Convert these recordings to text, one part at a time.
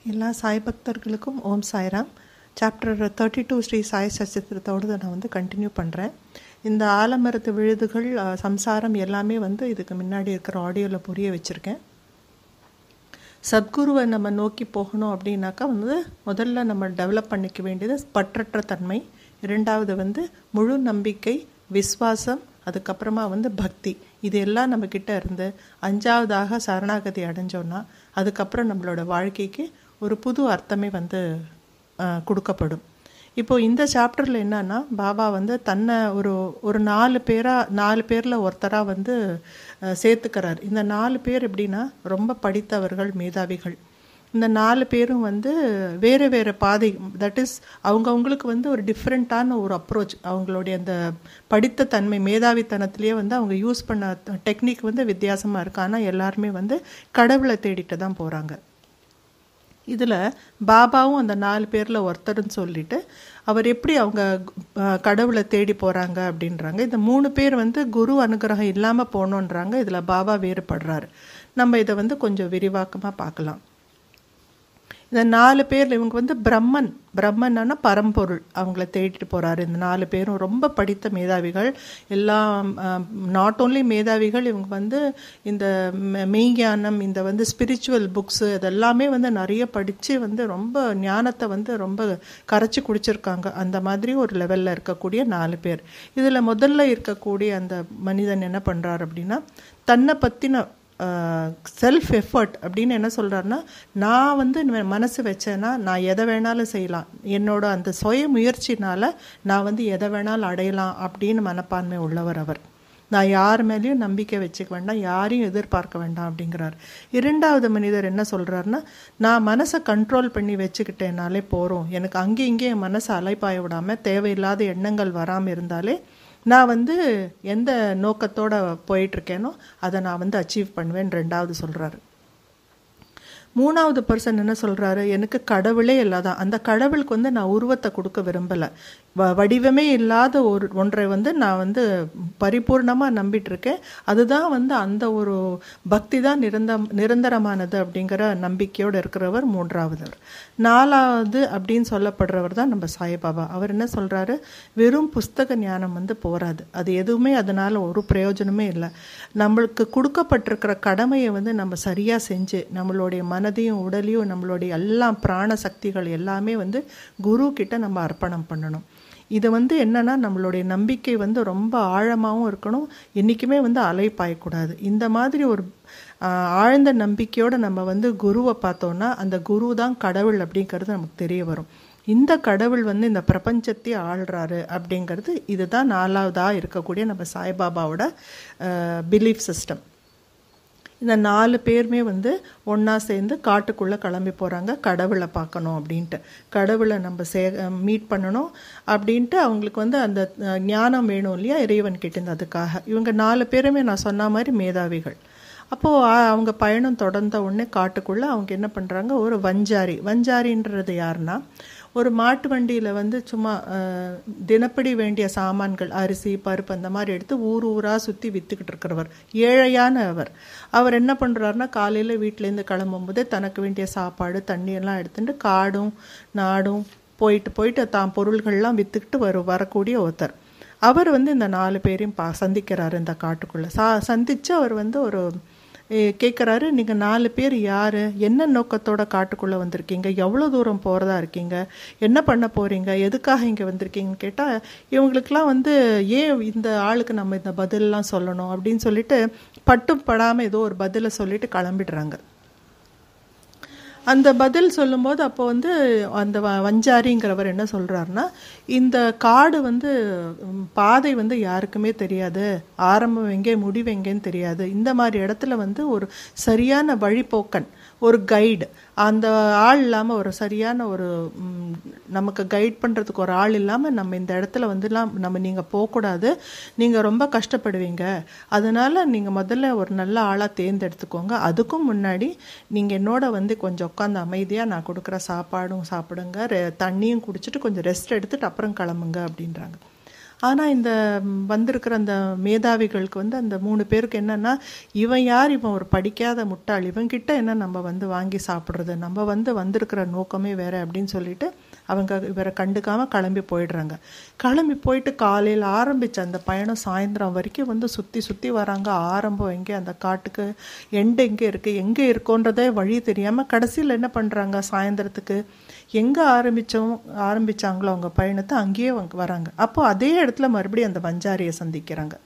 எல்லா சாய் பக்தர்களுக்கும் ஓம் Sairam chapter thirty two Shri Sai சச்சித்திரத்தோடு நான் வந்து கண்டினியூ பண்ணுறேன் இந்த ஆலமரத்து விழுதுகள் அஹ், சம்சாரம் எல்லாமே வந்து இதுக்கு முன்னாடி இருக்கிற ஆடியோவில் புரிய வச்சுருக்கேன் சத்குருவை நம்ம நோக்கி போகணும் அப்படின்னாக்கா வந்து முதல்ல நம்ம டெவலப் பண்ணிக்க வேண்டியது பற்றற்ற தன்மை இரண்டாவது வந்து முழு நம்பிக்கை விஸ்வாசம் அதுக்கப்புறமா வந்து பக்தி இது எல்லாம் நம்ம கிட்ட இருந்து அஞ்சாவதாக சரணாகதி அடைஞ்சோன்னா அதுக்கப்புறம் நம்மளோட வாழ்க்கைக்கு ஒரு புது அர்த்தமே வந்து அஹ், கொடுக்கப்படும் இப்போ இந்த சாப்டரில் என்னன்னா பாபா வந்து தன்னை ஒரு ஒரு நாலு பேராக நாலு பேரில் ஒருத்தராக வந்து அஹ், சேர்த்துக்கிறார் இந்த நாலு பேர் எப்படின்னா ரொம்ப படித்தவர்கள் மேதாவிகள் இந்த நாலு பேரும் வந்து வேறு வேறு பாதை தட் இஸ் அவங்கவுங்களுக்கு வந்து ஒரு டிஃப்ரெண்ட்டான ஒரு அப்ரோச் அவங்களுடைய அந்த படித்த தன்மை மேதாவித்தனத்திலேயே வந்து அவங்க யூஸ் பண்ண டெக்னிக் வந்து வித்தியாசமாக இருக்கு ஆனால் எல்லாருமே வந்து கடவுளை தேடிட்டு தான் போகிறாங்க இதில் பாபாவும் அந்த நாலு பேரில் ஒருத்தர்னு சொல்லிட்டு அவர் எப்படி அவங்க அஹ், கடவுளை தேடி போகிறாங்க அப்படின்றாங்க இந்த மூணு பேர் வந்து குரு அனுகிரகம் இல்லாமல் போகணுன்றாங்க இதில் பாபா வேறுபடுறாரு நம்ம இதை வந்து கொஞ்சம் விரிவாக்கமாக பார்க்கலாம் இந்த நாலு பேர் இவங்க வந்து பிரம்மன் பிரம்மன்னா பரம்பொருள் அவங்கள தேடிட்டு போறாரு இந்த நாலு பேரும் ரொம்ப படித்த மேதாவிகள் எல்லாம் நாட் ஓன்லி மேதாவிகள் இவங்க வந்து இந்த மெ- மெய்ஞானம் இந்த வந்து ஸ்பிரிச்சுவல் புக்ஸு இதெல்லாமே வந்து நிறைய படித்து வந்து ரொம்ப ஞானத்தை வந்து ரொம்ப கரைச்சி குடிச்சிருக்காங்க அந்த மாதிரி ஒரு லெவலில் இருக்கக்கூடிய நாலு பேர் இதில் முதல்ல இருக்கக்கூடிய அந்த மனிதன் என்ன பண்ணுறாரு அப்படின்னா தன்னை பற்றின செல்ஃப் எஃபர்ட் அப்படின்னு என்ன சொல்கிறாருன்னா நான் வந்து ந- மனசு வச்சேன்னா நான் எதை வேணாலும் செய்யலாம் என்னோட அந்த சுய முயற்சினால நான் வந்து எதை வேணாலும் அடையலாம் அப்படின்னு மனப்பான்மை உள்ளவர் அவர் நான் யார் மேலேயும் நம்பிக்கை வச்சுக்க வேண்டாம் யாரையும் எதிர்பார்க்க வேண்டாம் அப்படிங்கிறார் இரண்டாவது மனிதர் என்ன சொல்கிறாருன்னா நான் மனசை கண்ட்ரோல் பண்ணி வச்சுக்கிட்டேனாலே போகிறோம் எனக்கு அங்கே இங்கே என் மனசை அலைப்பாய விடாமல் தேவையில்லாத எண்ணங்கள் வராமல் இருந்தாலே நான் வந்து எந்த நோக்கத்தோட போயிட்டு இருக்கேனோ அதை நான் வந்து அச்சீவ் பண்ணுவேன் ரெண்டாவது சொல்றாரு மூணாவது பர்சன் என்ன சொல்றாரு எனக்கு கடவுளே இல்லாதான் அந்த கடவுளுக்கு வந்து நான் உருவத்தை கொடுக்க விரும்பல வ- வடிவமே இல்லாத ஒரு ஒன்றை வந்து நான் வந்து பரிபூர்ணமா நம்பிட்டு இருக்கேன் அதுதான் வந்து அந்த ஒரு பக்தி தான் நிரந்த நிரந்தரமானது அப்படிங்கிற நம்பிக்கையோடு இருக்கிறவர் மூன்றாவதவர் நாலாவது அப்படின்னு சொல்லப்படுறவர் தான் நம்ம சாய்பாபா அவர் என்ன சொல்றாரு வெறும் புஸ்தக ஞானம் வந்து போராது அது எதுவுமே அதனால ஒரு பிரயோஜனமே இல்லை நம்மளுக்கு கொடுக்கப்பட்டிருக்கிற கடமையை வந்து நம்ம சரியா செஞ்சு நம்மளுடைய மனதையும் உடலையும் நம்மளுடைய எல்லா பிராண சக்திகள் எல்லாமே வந்து குரு கிட்ட நம்ம அர்ப்பணம் பண்ணணும் இது வந்து என்னன்னா நம்மளுடைய நம்பிக்கை வந்து ரொம்ப ஆழமாகவும் இருக்கணும் என்றைக்குமே வந்து அலை பாயக்கூடாது இந்த மாதிரி ஒரு ஆஹ், ஆழ்ந்த நம்பிக்கையோட நம்ம வந்து குருவை பார்த்தோம்னா அந்த குரு தான் கடவுள் அப்படிங்கிறது நமக்கு தெரிய வரும் இந்த கடவுள் வந்து இந்த பிரபஞ்சத்தையே ஆள்றாரு அப்படிங்கிறது இதுதான் நாலாவதா இருக்கக்கூடிய நம்ம சாய்பாபாவோட பிலீஃப் சிஸ்டம் இந்த நாலு பேருமே வந்து ஒன்றா சேர்ந்து காட்டுக்குள்ளே கிளம்பி போகிறாங்க கடவுளை பார்க்கணும் அப்படின்ட்டு கடவுளை நம்ம சே மீட் பண்ணணும் அப்படின்ட்டு அவங்களுக்கு வந்து அந்த அஹ், ஞானம் வேணும் இல்லையா இறைவன் கிட்டேருந்து அதுக்காக இவங்க நாலு பேருமே நான் சொன்ன மாதிரி மேதாவிகள் அப்போது அவங்க பயணம் தொடர்ந்த உடனே காட்டுக்குள்ளே அவங்க என்ன பண்ணுறாங்க ஒரு வஞ்சாரி வஞ்சாரின்றது யாருன்னா ஒரு மாட்டு வண்டியில் வந்து சும்மா அஹ், தினப்படி வேண்டிய சாமான்கள் அரிசி பருப்பு அந்த மாதிரி எடுத்து ஊர் ஊராக சுற்றி விற்றுக்கிட்டு இருக்கிறவர் ஏழையான அவர் அவர் என்ன பண்ணுறாருன்னா காலையில் வீட்டிலேருந்து கிளம்பும்போதே தனக்கு வேண்டிய சாப்பாடு தண்ணி எல்லாம் எடுத்துட்டு காடும் நாடும் போயிட்டு போயிட்டு தான் பொருள்கள்லாம் விற்றுக்கிட்டு வரு வரக்கூடிய ஒருத்தர் அவர் வந்து இந்த நாலு பேரையும் பா சந்திக்கிறாரு இந்த காட்டுக்குள்ளே சா சந்திச்சு அவர் வந்து ஒரு கேட்குறாரு நீங்கள் நாலு பேர் யார் என்ன நோக்கத்தோட காட்டுக்குள்ளே வந்திருக்கீங்க எவ்வளோ தூரம் போகிறதா இருக்கீங்க என்ன பண்ண போகிறீங்க எதுக்காக இங்கே வந்திருக்கீங்கன்னு கேட்டால் இவங்களுக்கெல்லாம் வந்து ஏன் இந்த ஆளுக்கு நம்ம இந்த பதிலெலாம் சொல்லணும் அப்படின்னு சொல்லிட்டு பட்டும் படாமல் ஏதோ ஒரு பதிலை சொல்லிட்டு கிளம்பிடுறாங்க அந்த பதில் சொல்லும்போது அப்போ வந்து அந்த வ- வஞ்சாரிங்கிறவர் என்ன சொல்றாருன்னா இந்த காடு வந்து ம், பாதை வந்து யாருக்குமே தெரியாது ஆரம்பம் எங்கே முடிவு எங்கேன்னு தெரியாது இந்த மாதிரி இடத்துல வந்து ஒரு சரியான வழிபோக்கன் ஒரு கைடு அந்த ஆள் இல்லாமல் ஒரு சரியான ஒரு ம், நமக்கு கைட் பண்ணுறதுக்கு ஒரு ஆள் இல்லாமல் நம்ம இந்த இடத்துல வந்துலாம் நம்ம நீங்கள் போகக்கூடாது நீங்கள் ரொம்ப கஷ்டப்படுவீங்க அதனால நீங்கள் முதல்ல ஒரு நல்ல ஆளாக தேர்ந்தெடுத்துக்கோங்க அதுக்கும் முன்னாடி நீங்கள் என்னோட வந்து கொஞ்சம் உட்காந்து அமைதியாக நான் கொடுக்குற சாப்பாடும் சாப்பிடுங்க ரெ- தண்ணியும் குடிச்சிட்டு கொஞ்சம் ரெஸ்ட் எடுத்துட்டு அப்புறம் கிளம்புங்க அப்படின்றாங்க ஆனால் இந்த ம், வந்திருக்கிற அந்த மேதாவிகளுக்கு வந்து அந்த மூணு பேருக்கு என்னன்னா இவன் யார் இவன் ஒரு படிக்காத முட்டாள் இவன்கிட்ட என்ன நம்ம வந்து வாங்கி சாப்பிட்றது நம்ம வந்து வந்திருக்கிற நோக்கமே வேற அப்படின்னு சொல்லிட்டு அவங்க இவரை கண்டுக்காம கிளம்பி போயிடுறாங்க கிளம்பி போயிட்டு காலையில் ஆரம்பிச்ச அந்த பயணம் சாயந்தரம் வரைக்கும் வந்து சுற்றி சுற்றி வராங்க ஆரம்பம் எங்கே அந்த காட்டுக்கு எண்டு எங்கே இருக்குது எங்கே இருக்கோன்றதே வழி தெரியாமல் கடைசியில் என்ன பண்ணுறாங்க சாயந்தரத்துக்கு எங்கே ஆரம்பித்தோம் ஆரம்பிச்சாங்களோ அவங்க பயணத்தை அங்கேயே அவங்க வராங்க அப்போ அதே இடத்துல மறுபடியும் அந்த வஞ்சாரியை சந்திக்கிறாங்க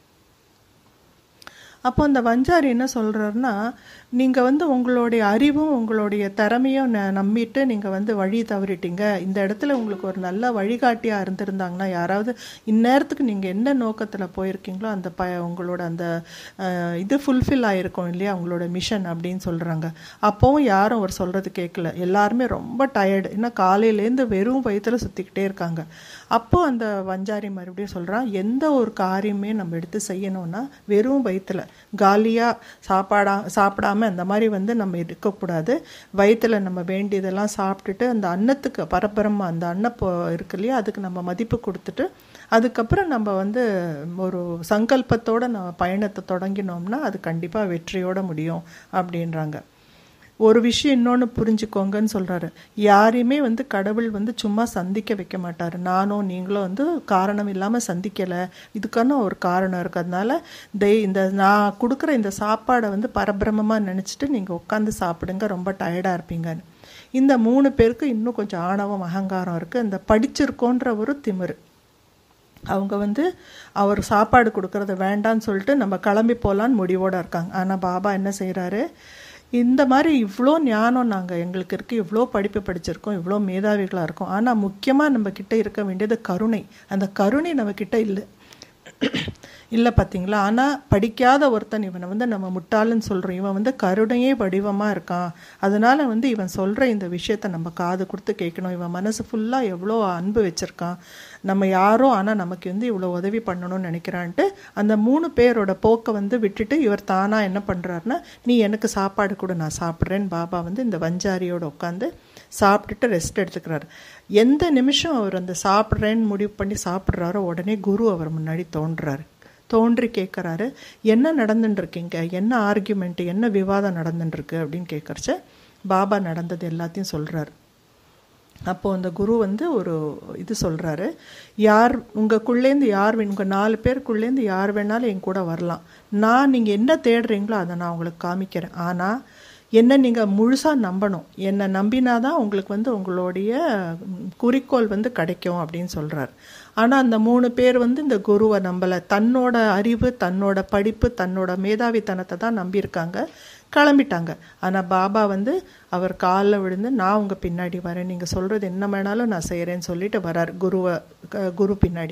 அப்போ அந்த வஞ்சாரி என்ன சொல்றாருன்னா நீங்கள் வந்து உங்களுடைய அறிவும் உங்களுடைய திறமையும் ந- நம்பிட்டு நீங்கள் வந்து வழி தவறிட்டீங்க இந்த இடத்துல உங்களுக்கு ஒரு நல்ல வழிகாட்டியாக இருந்திருந்தாங்கன்னா யாராவது இந்நேரத்துக்கு நீங்கள் என்ன நோக்கத்தில் போயிருக்கீங்களோ அந்த ப உங்களோட அந்த அஹ், இது ஃபுல்ஃபில் ஆயிருக்கும் இல்லையா உங்களோட மிஷன் அப்படின்னு சொல்கிறாங்க அப்போவும் யாரும் அவர் சொல்கிறது கேட்கல எல்லாருமே ரொம்ப டயர்டு ஏன்னா காலையிலேருந்து வெறும் வயித்துல சுற்றிக்கிட்டே இருக்காங்க அப்போ அந்த வஞ்சாரி மறுபடியும் சொல்கிறான் எந்த ஒரு காரியமே நம்ம எடுத்து செய்யணும்னா வெறும் வயித்துல காலியாக சாப்பாடா சாப்பிடாம அந்த மாதிரி வந்து நம்ம இருக்கக்கூடாது வயித்துல நம்ம வேண்டியதெல்லாம் சாப்பிட்டுட்டு அந்த அன்னத்துக்கு பரபரமா அந்த அன்னப்போ இருக்கு இல்லையா அதுக்கு நம்ம மதிப்பு கொடுத்துட்டு அதுக்கப்புறம் நம்ம வந்து ஒரு சங்கல்பத்தோட நம்ம பயணத்தை தொடங்கினோம்னா அது கண்டிப்பாக வெற்றியோட முடியும் அப்படின்றாங்க ஒரு விஷயம் இன்னொன்று புரிஞ்சுக்கோங்கன்னு சொல்றாரு யாரையுமே வந்து கடவுள் வந்து சும்மா சந்திக்க வைக்க மாட்டார் நானும் நீங்களும் வந்து காரணம் இல்லாமல் சந்திக்கலை இதுக்கான ஒரு காரணம் இருக்கு அதனால தே இந்த நான் கொடுக்குற இந்த சாப்பாடை வந்து பரபிரமமாக நினச்சிட்டு நீங்கள் உட்காந்து சாப்பிடுங்க ரொம்ப டயர்டாக இருப்பீங்கன்னு இந்த மூணு பேருக்கு இன்னும் கொஞ்சம் ஆணவம் அகங்காரம் இருக்குது இந்த படிச்சிருக்கோன்ற ஒரு திமிரு அவங்க வந்து அவர் சாப்பாடு கொடுக்கறத வேண்டான்னு சொல்லிட்டு நம்ம கிளம்பி போகலான்னு முடிவோட இருக்காங்க ஆனால் பாபா என்ன செய்கிறாரு இந்த மாதிரி இவ்வளோ ஞானம் நாங்கள் எங்களுக்கு இருக்குது இவ்வளோ படிப்பு படிச்சிருக்கோம் இவ்வளோ மேதாவிகளாக இருக்கோம் ஆனால் முக்கியமாக நம்ம கிட்ட இருக்க வேண்டியது கருணை அந்த கருணை நம்ம கிட்ட இல்லை இல்லை பார்த்தீங்களா ஆனால் படிக்காத ஒருத்தன் இவனை வந்து நம்ம முட்டாளுன்னு சொல்கிறோம் இவன் வந்து கருணையே வடிவமாக இருக்கான் அதனால வந்து இவன் சொல்கிற இந்த விஷயத்த நம்ம காது கொடுத்து கேட்கணும் இவன் மனசு ஃபுல்லாக எவ்வளோ அன்பு வச்சுருக்கான் நம்ம யாரோ ஆனால் நமக்கு வந்து இவ்வளோ உதவி பண்ணணும்னு நினைக்கிறான்ட்டு அந்த மூணு பேரோட போக்கை வந்து விட்டுட்டு இவர் தானாக என்ன பண்ணுறாருன்னா நீ எனக்கு சாப்பாடு கொடு நான் சாப்பிட்றேன்னு பாபா வந்து இந்த வஞ்சாரியோட உட்காந்து சாப்பிட்டுட்டு ரெஸ்ட் எடுத்துக்கிறாரு எந்த நிமிஷம் அவர் அந்த சாப்பிட்றேன்னு முடிவு பண்ணி சாப்பிட்றாரோ உடனே குரு அவர் முன்னாடி தோன்றுறாரு தோன்றி கேட்குறாரு என்ன நடந்துட்டு இருக்கீங்க என்ன ஆர்கியூமெண்ட் என்ன விவாதம் நடந்துட்டு இருக்கு அப்படின்னு கேட்கறச்ச பாபா நடந்தது எல்லாத்தையும் சொல்றாரு அப்போ அந்த குரு வந்து ஒரு இது சொல்றாரு யார் உங்களுக்குள்ளேருந்து யார் வே- உங்க நாலு பேருக்குள்ளேருந்து யார் வேணாலும் என் கூட வரலாம் நான் நீங்க என்ன தேடுறீங்களோ அதை நான் உங்களுக்கு காமிக்கிறேன் ஆனா என்ன நீங்க முழுசா நம்பணும் என்னை நம்பினாதான் உங்களுக்கு வந்து உங்களுடைய ம், குறிக்கோள் வந்து கிடைக்கும் அப்படின்னு சொல்றாரு ஆனா அந்த மூணு பேர் வந்து இந்த குருவை நம்பல தன்னோட அறிவு தன்னோட படிப்பு தன்னோட மேதாவித்தனத்தை தான் நம்பியிருக்காங்க கிளம்பிட்டாங்க ஆனா பாபா வந்து அவர் காலில் விழுந்து நான் உங்க பின்னாடி வரேன் நீங்க சொல்றது என்ன வேணாலும் நான் செய்யறேன்னு சொல்லிட்டு வரார் குருவை க- குரு பின்னாடி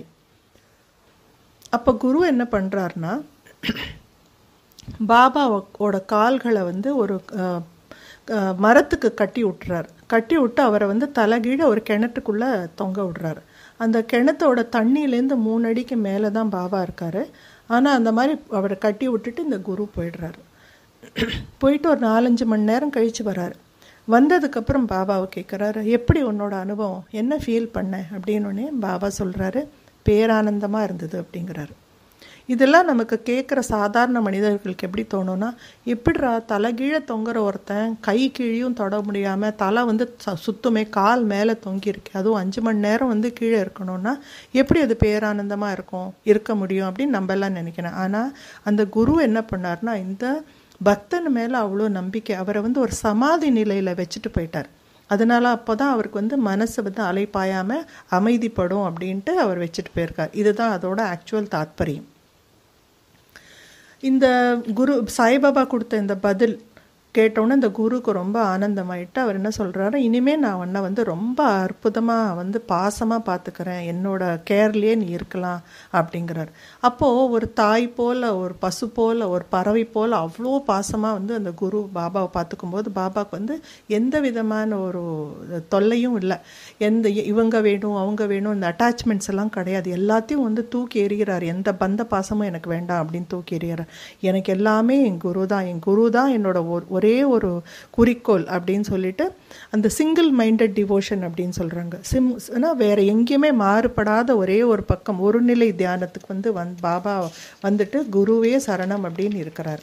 அப்ப குரு என்ன பண்றாருன்னா பாபாவோட கால்களை வந்து ஒரு அஹ், அஹ், மரத்துக்கு கட்டி விட்டுறாரு கட்டி விட்டு அவரை வந்து தலைகீழ ஒரு கிணற்றுக்குள்ள தொங்க விடுறாரு அந்த கிணத்தோட தண்ணியிலேருந்து மூணு அடிக்கு மேலே தான் பாபா இருக்காரு ஆனால் அந்த மாதிரி அவரை கட்டி விட்டுட்டு இந்த குரு போயிடுறாரு போயிட்டு ஒரு நாலஞ்சு மணி நேரம் கழிச்சு வராரு வந்ததுக்கப்புறம் பாபாவை கேட்குறாரு எப்படி உன்னோட அனுபவம் என்ன ஃபீல் பண்ண அப்படின்னோடனே பாபா சொல்கிறாரு பேரானந்தமாக இருந்தது அப்படிங்கிறாரு இதெல்லாம் நமக்கு கேட்குற சாதாரண மனிதர்களுக்கு எப்படி தோணும்னா எப்படிடா தலைகீழ தொங்குற ஒருத்தன் கை கீழியும் தொட முடியாமல் தலை வந்து ச- சுத்துமே கால் மேலே தொங்கியிருக்கு அதுவும் அஞ்சு மணி நேரம் வந்து கீழே இருக்கணும்னா எப்படி அது பேரானந்தமாக இருக்கும் இருக்க முடியும் அப்படின்னு நம்ம எல்லாம் நினைக்கிறேன் ஆனால் அந்த குரு என்ன பண்ணாருன்னா இந்த பக்தன் மேலே அவ்வளோ நம்பிக்கை அவரை வந்து ஒரு சமாதி நிலையில் வச்சுட்டு போயிட்டார் அதனால அப்போதான் அவருக்கு வந்து மனசு வந்து அலைப்பாயாம அமைதிப்படும் அப்படின்ட்டு அவர் வச்சுட்டு போயிருக்கார் இதுதான் அதோட ஆக்சுவல் தாத்பரியம் இந்த குரு சாய்பாபா கொடுத்த இந்த பதில் கேட்டோன்னே இந்த குருக்கு ரொம்ப ஆனந்தமாயிட்டு அவர் என்ன சொல்றாரு இனிமே நான் உன்னை வந்து ரொம்ப அற்புதமா வந்து பாசமா பார்த்துக்கிறேன் என்னோட கேர்லயே நீ இருக்கலாம் அப்படிங்கிறார் அப்போ ஒரு தாய் போல ஒரு பசு போல ஒரு பறவை போல அவ்வளோ பாசமா வந்து அந்த குரு பாபாவை பார்த்துக்கும் போது பாபாவுக்கு வந்து எந்த விதமான ஒரு தொல்லையும் இல்லை எந்த இவங்க வேணும் அவங்க வேணும் இந்த அட்டாச்மெண்ட்ஸ் எல்லாம் கிடையாது எல்லாத்தையும் வந்து தூக்கி எறிகிறார் எந்த பந்த பாசமும் எனக்கு வேண்டாம் அப்படின்னு தூக்கி எறிகிறார் எனக்கு எல்லாமே என் குரு தான் என் குரு தான் என்னோட ஒரு ஒரே ஒரு குறிக்கோள் அப்படின்னு சொல்லிட்டு அந்த சிங்கிள் மைண்டட் டிவோஷன் அப்படின்னு சொல்கிறாங்க சிம் ஆனால் வேற எங்கேயுமே மாறுபடாத ஒரே ஒரு பக்கம் ஒரு நிலை தியானத்துக்கு வந்து வந் பாபா வந்துட்டு குருவே சரணம் அப்படின்னு இருக்கிறார்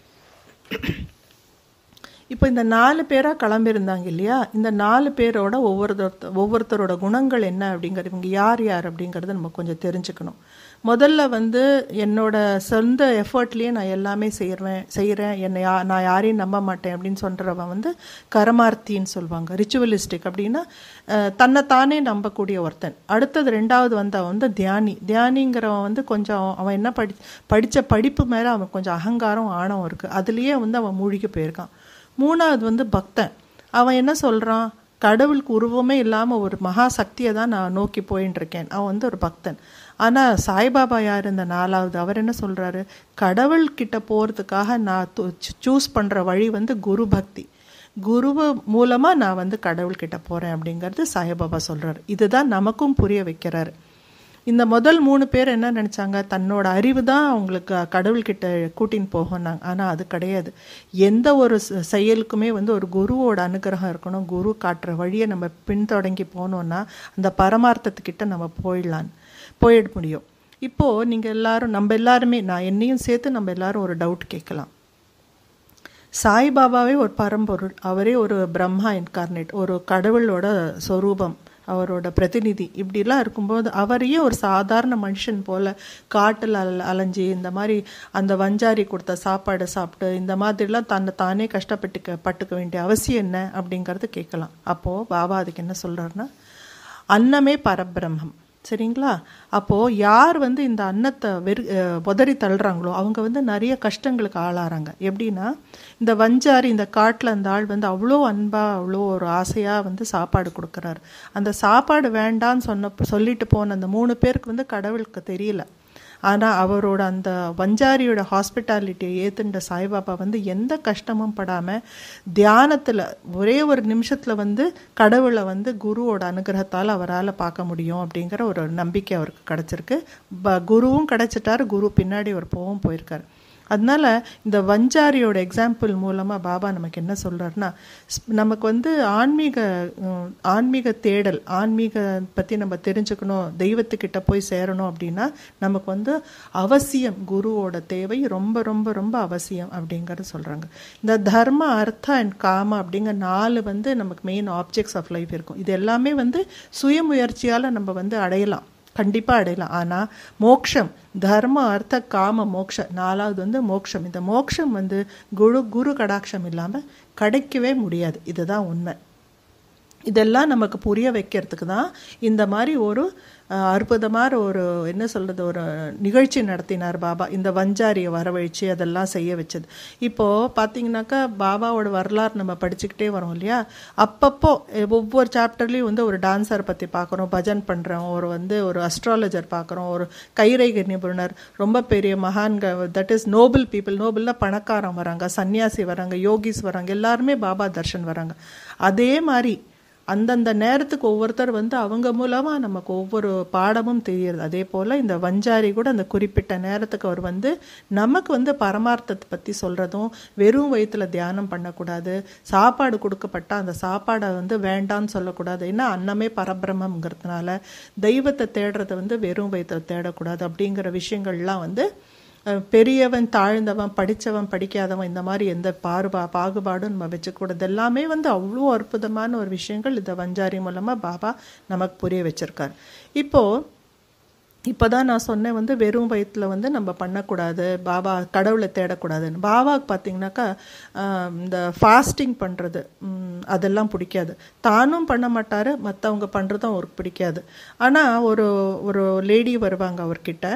இப்போ இந்த நாலு பேராக கிளம்பியிருந்தாங்க இல்லையா இந்த நாலு பேரோட ஒவ்வொருத்தர் ஒவ்வொருத்தரோட குணங்கள் என்ன அப்படிங்கிறது இவங்க யார் யார் அப்படிங்கிறத நம்ம கொஞ்சம் தெரிஞ்சுக்கணும் முதல்ல வந்து என்னோட சொந்த எஃபர்ட்லேயே நான் எல்லாமே செய்கிறேன் செய்கிறேன் என்னை யா நான் யாரையும் நம்ப மாட்டேன் அப்படின்னு சொல்கிறவன் வந்து கரமார்த்தின்னு சொல்லுவாங்க ரிச்சுவலிஸ்டிக் அப்படின்னா தன்னைத்தானே நம்பக்கூடிய ஒருத்தன் அடுத்தது ரெண்டாவது வந்தவன் வந்து தியானி தியானிங்கிறவன் வந்து கொஞ்சம் அவன் என்ன படி படித்த படிப்பு மேலே அவன் கொஞ்சம் அகங்காரம் ஆணவம் இருக்குது அதுலேயே வந்து அவன் மூழ்கி போயிருக்கான் மூணாவது வந்து பக்தன் அவன் என்ன சொல்கிறான் கடவுளுக்கு உருவமே இல்லாமல் ஒரு மகா சக்தியை தான் நான் நோக்கி போயின்னு இருக்கேன் அவன் வந்து ஒரு பக்தன் ஆனால் சாய்பாபா யார் இந்த நாலாவது அவர் என்ன சொல்கிறாரு கடவுள்கிட்ட போகிறதுக்காக நான் சூஸ் பண்ணுற வழி வந்து குரு பக்தி குருவு மூலமாக நான் வந்து கடவுள்கிட்ட போகிறேன் அப்படிங்கிறது சாய்பாபா சொல்கிறார் இதுதான் நமக்கும் புரிய வைக்கிறாரு இந்த முதல் மூணு பேர் என்ன நினச்சாங்க தன்னோட அறிவு தான் அவங்களுக்கு கடவுள்கிட்ட கூட்டின்னு போகணாங்க ஆனால் அது கிடையாது எந்த ஒரு செயலுக்குமே வந்து ஒரு குருவோட அனுகிரகம் இருக்கணும் குரு காட்டுற வழியை நம்ம பின்தொடங்கி போனோம்னா அந்த பரமார்த்தத்துக்கிட்ட நம்ம போயிடலான்னு போயிட முடியும் இப்போது நீங்கள் எல்லாரும் நம்ம எல்லாருமே நான் என்னையும் சேர்த்து நம்ம எல்லாரும் ஒரு டவுட் கேட்கலாம் சாய்பாபாவே ஒரு பரம்பொருள் அவரே ஒரு பிரம்மா இன்கார்னேட் ஒரு கடவுளோட சொரூபம் அவரோட பிரதிநிதி இப்படிலாம் இருக்கும்போது அவரையே ஒரு சாதாரண மனுஷன் போல் காட்டில் அல அலைஞ்சி இந்த மாதிரி அந்த வஞ்சாரி கொடுத்த சாப்பாடு சாப்பிட்டு இந்த மாதிரிலாம் தன்னை தானே கஷ்டப்பட்டுக்க பட்டுக்க வேண்டிய அவசியம் என்ன அப்படிங்கிறது கேட்கலாம் அப்போது பாபா அதுக்கு என்ன சொல்கிறாருன்னா அன்னமே பரபிரம்மம் சரிங்களா அப்போது யார் வந்து இந்த அன்னத்தை வெறு உதறி தள்ளுறாங்களோ அவங்க வந்து நிறைய கஷ்டங்களுக்கு ஆளாகிறாங்க எப்படின்னா இந்த வஞ்சாரி இந்த காட்டில் அந்த ஆள் வந்து அவ்வளோ அன்பாக அவ்வளோ ஒரு ஆசையாக வந்து சாப்பாடு கொடுக்குறாரு அந்த சாப்பாடு வேண்டான்னு சொன்ன சொல்லிட்டு போன அந்த மூணு பேருக்கு வந்து கடவுளுக்கு தெரியல ஆனால் அவரோட அந்த வஞ்சாரியோட ஹாஸ்பிட்டாலிட்டியை ஏற்றுண்ட சாய்பாபா வந்து எந்த கஷ்டமும் படாமல் தியானத்தில் ஒரே ஒரு நிமிஷத்தில் வந்து கடவுளை வந்து குருவோட அனுகிரகத்தால் அவரால் பார்க்க முடியும் அப்படிங்கிற ஒரு நம்பிக்கை அவருக்கு கிடச்சிருக்கு ப குருவும் கிடச்சிட்டாரு குரு பின்னாடி ஒரு போவும் போயிருக்காரு அதனால இந்த வஞ்சாரியோட எக்ஸாம்பிள் மூலமாக பாபா நமக்கு என்ன சொல்கிறாருன்னா நமக்கு வந்து ஆன்மீக ஆன்மீக தேடல் ஆன்மீக பற்றி நம்ம தெரிஞ்சுக்கணும் தெய்வத்துக்கிட்ட போய் சேரணும் அப்படின்னா நமக்கு வந்து அவசியம் குருவோட தேவை ரொம்ப ரொம்ப ரொம்ப அவசியம் அப்படிங்கிறது சொல்கிறாங்க இந்த தர்ம அர்த்த அண்ட் காம அப்படிங்கிற நாலு வந்து நமக்கு மெயின் ஆப்ஜெக்ட்ஸ் ஆஃப் லைஃப் இருக்கும் இது எல்லாமே வந்து சுயமுயற்சியால் நம்ம வந்து அடையலாம் கண்டிப்பாக அடையலாம் ஆனால் மோக்ஷம் தர்ம அர்த்த காம மோக்ஷ நாலாவது வந்து மோக்ஷம் இந்த மோக்ஷம் வந்து குரு குரு கடாட்சம் இல்லாமல் கிடைக்கவே முடியாது இதுதான் உண்மை இதெல்லாம் நமக்கு புரிய வைக்கிறதுக்கு தான் இந்த மாதிரி ஒரு அற்புதமான ஒரு என்ன சொல்கிறது ஒரு நிகழ்ச்சி நடத்தினார் பாபா இந்த வஞ்சாரியை வரவழைச்சு அதெல்லாம் செய்ய வச்சது இப்போது பார்த்தீங்கன்னாக்கா பாபாவோட வரலாறு நம்ம படிச்சுக்கிட்டே வரோம் இல்லையா அப்பப்போ ஒவ்வொரு சாப்டர்லேயும் வந்து ஒரு டான்ஸர் பற்றி பார்க்குறோம் பஜன் பண்ணுறோம் ஒரு வந்து ஒரு அஸ்ட்ராலஜர் பார்க்குறோம் ஒரு கைரேகை நிபுணர் ரொம்ப பெரிய மகான்கள் தட் இஸ் நோபல் பீப்புள் நோபலில் பணக்காரன் வராங்க சன்னியாசி வராங்க யோகிஸ் வராங்க எல்லாருமே பாபா தர்ஷன் வராங்க அதே மாதிரி அந்தந்த நேரத்துக்கு ஒவ்வொருத்தர் வந்து அவங்க மூலமாக நமக்கு ஒவ்வொரு பாடமும் தெரியுது அதே போல் இந்த வஞ்சாரி கூட அந்த குறிப்பிட்ட நேரத்துக்கு அவர் வந்து நமக்கு வந்து பரமார்த்தத்தை பற்றி சொல்கிறதும் வெறும் வயிற்றில் தியானம் பண்ணக்கூடாது சாப்பாடு கொடுக்கப்பட்ட அந்த சாப்பாடை வந்து வேண்டான்னு சொல்லக்கூடாது ஏன்னா அன்னமே பரபிரமங்கிறதுனால தெய்வத்தை தேடுறதை வந்து வெறும் வயிற்றில் தேடக்கூடாது அப்படிங்கிற விஷயங்கள்லாம் வந்து பெரியவன் தாழ்ந்தவன் படித்தவன் படிக்காதவன் இந்த மாதிரி எந்த பாறுபா பாகுபாடும் நம்ம வச்சுக்கூடாது எல்லாமே வந்து அவ்வளோ அற்புதமான ஒரு விஷயங்கள் இந்த வஞ்சாரி மூலமாக பாபா நமக்கு புரிய வச்சிருக்கார் இப்போது இப்போ தான் நான் சொன்னேன் வந்து வெறும் வயிற்றில் வந்து நம்ம பண்ணக்கூடாது பாபா கடவுளை தேடக்கூடாதுன்னு பாபாவுக்கு பார்த்தீங்கன்னாக்கா இந்த ஃபாஸ்டிங் பண்ணுறது அதெல்லாம் பிடிக்காது தானும் பண்ண மாட்டார் மற்றவங்க பண்ணுறதும் அவருக்கு பிடிக்காது ஆனால் ஒரு ஒரு லேடி வருவாங்க அவர்கிட்ட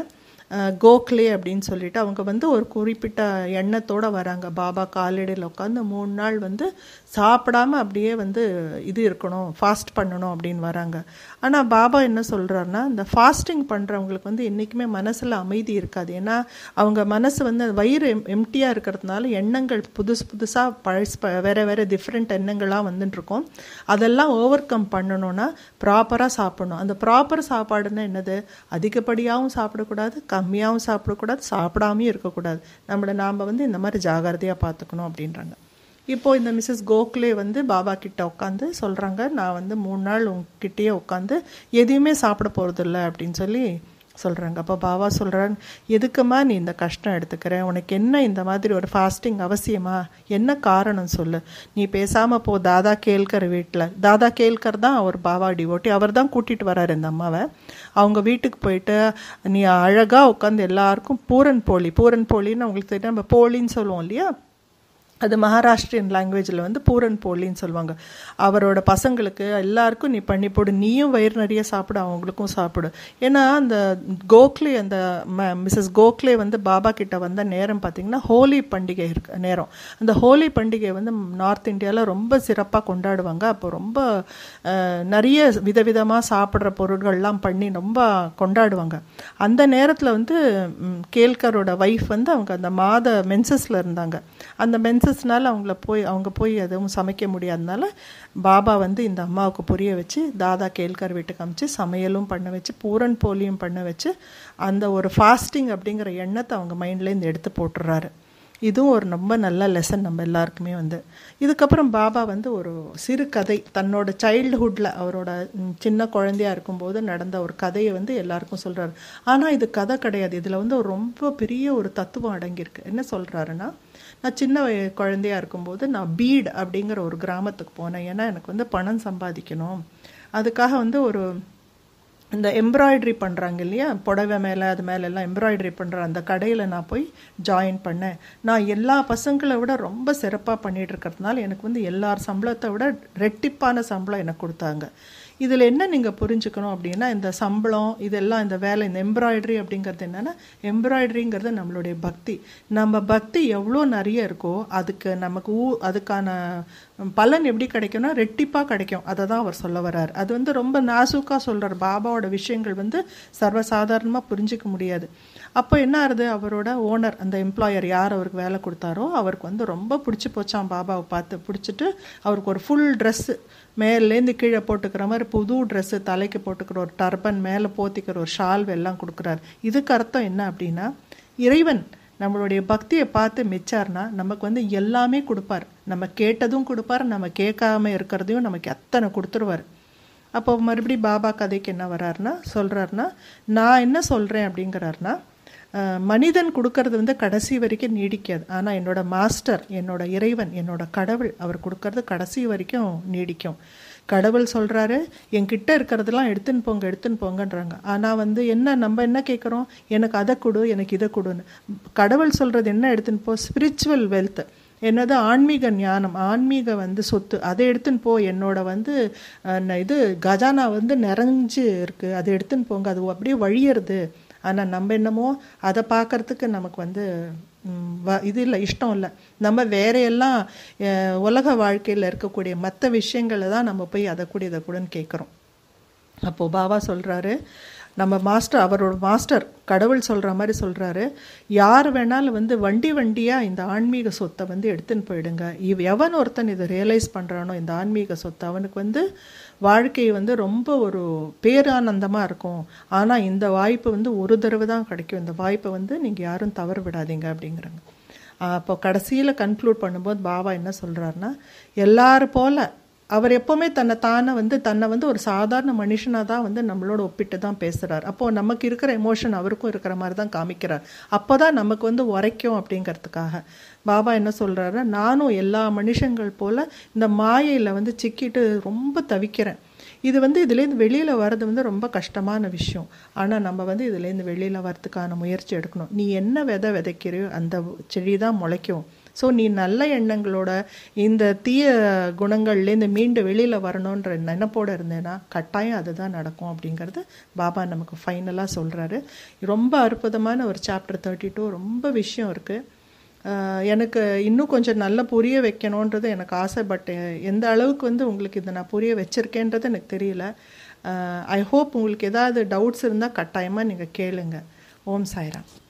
கோக்லே அப்படின்னு சொல்லிட்டு அவங்க வந்து ஒரு குறிப்பிட்ட எண்ணத்தோடு வராங்க பாபா காலடியில் உட்காந்து மூணு நாள் வந்து சாப்பிடாம அப்படியே வந்து இது இருக்கணும் ஃபாஸ்ட் பண்ணணும் அப்படின்னு வராங்க ஆனால் பாபா என்ன சொல்கிறாருன்னா இந்த ஃபாஸ்டிங் பண்ணுறவங்களுக்கு வந்து என்றைக்குமே மனசில் அமைதி இருக்காது ஏன்னா அவங்க மனசு வந்து வயிறு எம் எம்டியாக இருக்கிறதுனால எண்ணங்கள் புதுசு புதுசாக பழசு வேறு வேறு டிஃப்ரெண்ட் எண்ணங்கள்லாம் வந்துட்டுருக்கோம் அதெல்லாம் ஓவர் கம் பண்ணணும்னா ப்ராப்பராக சாப்பிடணும் அந்த ப்ராப்பர் சாப்பாடுன்னா என்னது அதிகப்படியாகவும் சாப்பிடக்கூடாது கம்மியாகவும் சாப்பிடக்கூடாது சாப்பிடாமையும் இருக்கக்கூடாது நம்மளை நாம் வந்து இந்த மாதிரி ஜாகிரதையாக பார்த்துக்கணும் அப்படின்றாங்க இப்போ இந்த மிஸ்ஸஸ் கோக்லே வந்து பாபா கிட்ட உட்காந்து சொல்கிறாங்க நான் வந்து மூணு நாள் உங்ககிட்டயே உட்காந்து எதையுமே சாப்பிட போகிறதில்ல அப்படின்னு சொல்லி சொல்கிறாங்க அப்போ பாபா சொல்கிறாங்க எதுக்குமா நீ இந்த கஷ்டம் எடுத்துக்கிற உனக்கு என்ன இந்த மாதிரி ஒரு ஃபாஸ்டிங் அவசியமா என்ன காரணம் சொல்லு நீ பேசாமல் போ தாதா கேல்கர் வீட்டில் தாதா கேல்கர் தான் அவர் பாபா டிவோட்டி அவர் தான் கூட்டிகிட்டு வராரு இந்த அம்மாவை அவங்க வீட்டுக்கு போயிட்டு நீ அழகாக உட்காந்து எல்லாருக்கும் பூரன் போலி பூரன் போலின்னு அவங்களுக்கு தெரியும் நம்ம போலின்னு சொல்லுவோம் இல்லையா அது மகாராஷ்டிரியன் லாங்குவேஜில் வந்து பூரன் போலின்னு சொல்லுவாங்க அவரோட பசங்களுக்கு எல்லாருக்கும் நீ பண்ணி போடு நீயும் வயிறு நிறைய சாப்பிடு அவங்களுக்கும் சாப்பிடு ஏன்னா அந்த கோக்லே அந்த மிஸ்ஸஸ் கோக்லே வந்து பாபா கிட்ட வந்த நேரம் பார்த்திங்கன்னா ஹோலி பண்டிகை இருக்கு நேரம் அந்த ஹோலி பண்டிகை வந்து நார்த் இந்தியாவில் ரொம்ப சிறப்பாக கொண்டாடுவாங்க அப்போ ரொம்ப நிறைய விதவிதமாக சாப்பிட்ற பொருட்கள்லாம் பண்ணி ரொம்ப கொண்டாடுவாங்க அந்த நேரத்தில் வந்து கேல்கரோட ஒய்ஃப் வந்து அவங்க அந்த மாத மென்சஸில் இருந்தாங்க அந்த மென்சஸ்னால அவங்கள போய் அவங்க போய் எதுவும் சமைக்க முடியாதனால பாபா வந்து இந்த அம்மாவுக்கு புரிய வச்சு தாதா கேல்கர் வீட்டுக்கு அமிச்சு சமையலும் பண்ண வச்சு பூரன் போலியும் பண்ண வச்சு அந்த ஒரு ஃபாஸ்டிங் அப்படிங்கிற எண்ணத்தை அவங்க மைண்ட்லேருந்து எடுத்து போட்டுடுறாரு இதுவும் ஒரு ரொம்ப நல்ல லெசன் நம்ம எல்லாருக்குமே வந்து இதுக்கப்புறம் பாபா வந்து ஒரு சிறு கதை தன்னோட சைல்டுஹுட்டில் அவரோட சின்ன குழந்தையா இருக்கும்போது நடந்த ஒரு கதையை வந்து எல்லாருக்கும் சொல்கிறாரு ஆனால் இது கதை கிடையாது இதில் வந்து ஒரு ரொம்ப பெரிய ஒரு தத்துவம் அடங்கியிருக்கு என்ன சொல்கிறாருன்னா நான் சின்ன குழந்தையா இருக்கும்போது நான் பீட் அப்படிங்கிற ஒரு கிராமத்துக்கு போனேன் ஏன்னா எனக்கு வந்து பணம் சம்பாதிக்கணும் அதுக்காக வந்து ஒரு இந்த எம்ப்ராய்டரி பண்ணுறாங்க இல்லையா புடவை மேலே அது மேலே எல்லாம் எம்ப்ராய்டரி பண்ணுற அந்த கடையில் நான் போய் ஜாயின் பண்ணேன் நான் எல்லா பசங்களை விட ரொம்ப சிறப்பாக பண்ணிகிட்டு இருக்கிறதுனால எனக்கு வந்து எல்லார் சம்பளத்தை விட ரெட்டிப்பான சம்பளம் எனக்கு கொடுத்தாங்க இதில் என்ன நீங்கள் புரிஞ்சுக்கணும் அப்படின்னா இந்த சம்பளம் இதெல்லாம் இந்த வேலை இந்த எம்ப்ராய்டரி அப்படிங்கிறது என்னென்னா எம்ப்ராய்டரிங்கிறது நம்மளுடைய பக்தி நம்ம பக்தி எவ்வளோ நிறைய இருக்கோ அதுக்கு நமக்கு ஊ அதுக்கான பலன் எப்படி கிடைக்கும்னா ரெட்டிப்பாக கிடைக்கும் அதை தான் அவர் சொல்ல வர்றார் அது வந்து ரொம்ப நாசூக்காக சொல்கிறார் பாபாவோட விஷயங்கள் வந்து சர்வசாதாரணமாக புரிஞ்சிக்க முடியாது அப்போ என்ன ஆகுது அவரோட ஓனர் அந்த எம்ப்ளாயர் யார் அவருக்கு வேலை கொடுத்தாரோ அவருக்கு வந்து ரொம்ப பிடிச்சி போச்சான் பாபாவை பார்த்து பிடிச்சிட்டு அவருக்கு ஒரு ஃபுல் ட்ரெஸ்ஸு மேலேருந்து கீழே போட்டுக்கிற மாதிரி புது ட்ரெஸ்ஸு தலைக்கு போட்டுக்கிற ஒரு டர்பன் மேலே போத்திக்கிற ஒரு ஷால்வ் எல்லாம் கொடுக்குறாரு இதுக்கு அர்த்தம் என்ன அப்படின்னா இறைவன் நம்மளுடைய பக்தியை பார்த்து மிச்சார்னா நமக்கு வந்து எல்லாமே கொடுப்பார் நம்ம கேட்டதும் கொடுப்பார் நம்ம கேட்காம இருக்கிறதையும் நமக்கு அத்தனை கொடுத்துருவார் அப்போ மறுபடியும் பாபா கதைக்கு என்ன வர்றாருன்னா சொல்கிறாருன்னா நான் என்ன சொல்கிறேன் அப்படிங்கிறாருன்னா மனிதன் கொடுக்கறது வந்து கடைசி வரைக்கும் நீடிக்காது ஆனால் என்னோட மாஸ்டர் என்னோட இறைவன் என்னோட கடவுள் அவர் கொடுக்கறது கடைசி வரைக்கும் நீடிக்கும் கடவுள் சொல்கிறாரு என்கிட்ட இருக்கிறதெல்லாம் எடுத்துன்னு போங்க எடுத்துன்னு போங்கன்றாங்க ஆனால் வந்து என்ன நம்ம என்ன கேட்குறோம் எனக்கு அதை கொடு எனக்கு இதை கொடுன்னு கடவுள் சொல்கிறது என்ன எடுத்துன்னு போ ஸ்பிரிச்சுவல் வெல்த் என்னது ஆன்மீக ஞானம் ஆன்மீக வந்து சொத்து அதை எடுத்துன்னு போ என்னோட வந்து இது கஜானா வந்து நிறைஞ்சு இருக்குது அதை எடுத்துன்னு போங்க அது அப்படியே வழியறது ஆனால் நம்ம என்னமோ அதை பார்க்கறதுக்கு நமக்கு வந்து இது இல்லை இஷ்டம் இல்லை நம்ம வேறையெல்லாம் உலக வாழ்க்கையில் இருக்கக்கூடிய மற்ற விஷயங்களை தான் நம்ம போய் அதை கூட இதை கூடன்னு கேட்குறோம் அப்போது பாபா சொல்கிறாரு நம்ம மாஸ்டர் அவரோட மாஸ்டர் கடவுள் சொல்கிற மாதிரி சொல்கிறாரு யார் வேணாலும் வந்து வண்டி வண்டியாக இந்த ஆன்மீக சொத்தை வந்து எடுத்துன்னு போயிடுங்க இவ் எவன் ஒருத்தன் இதை ரியலைஸ் பண்ணுறானோ இந்த ஆன்மீக சொத்தை அவனுக்கு வந்து வாழ்க்கை வந்து ரொம்ப ஒரு பேரானந்தமாக இருக்கும் ஆனால் இந்த வாய்ப்பு வந்து ஒரு தடவை தான் கிடைக்கும் இந்த வாய்ப்பை வந்து நீங்கள் யாரும் தவறு விடாதீங்க அப்படிங்கிறாங்க அப்போ கடைசியில் கன்க்ளூட் பண்ணும்போது பாபா என்ன சொல்கிறாருன்னா எல்லாரும் போல் அவர் எப்போவுமே தன்னை தானே வந்து தன்னை வந்து ஒரு சாதாரண மனுஷனாக தான் வந்து நம்மளோட ஒப்பிட்டு தான் பேசுகிறார் அப்போது நமக்கு இருக்கிற எமோஷன் அவருக்கும் இருக்கிற மாதிரி தான் காமிக்கிறார் அப்போ தான் நமக்கு வந்து உரைக்கும் அப்படிங்கிறதுக்காக பாபா என்ன சொல்கிறாரு நானும் எல்லா மனுஷங்கள் போல் இந்த மாயையில் வந்து சிக்கிட்டு ரொம்ப தவிக்கிறேன் இது வந்து இதுலேருந்து வெளியில் வர்றது வந்து ரொம்ப கஷ்டமான விஷயம் ஆனால் நம்ம வந்து இதுலேருந்து வெளியில் வரதுக்கான முயற்சி எடுக்கணும் நீ என்ன விதை விதைக்கிறியோ அந்த செடி தான் முளைக்கும் ஸோ நீ நல்ல எண்ணங்களோட இந்த தீய குணங்கள்லேருந்து மீண்டு வெளியில் வரணுன்ற நினைப்போடு இருந்தேன்னா கட்டாயம் அதுதான் நடக்கும் அப்படிங்கிறது பாபா நமக்கு ஃபைனலாக சொல்கிறாரு ரொம்ப அற்புதமான ஒரு சாப்டர் தேர்ட்டி டூ ரொம்ப விஷயம் இருக்குது எனக்கு இன்னும் கொஞ்சம் நல்லா புரிய வைக்கணுன்றது எனக்கு ஆசை பட் எந்த அளவுக்கு வந்து உங்களுக்கு இதை நான் புரிய வச்சுருக்கேன்றது எனக்கு தெரியல ஐ ஹோப் உங்களுக்கு ஏதாவது டவுட்ஸ் இருந்தால் கட்டாயமாக நீங்கள் கேளுங்க ஓம் சாய்ராம்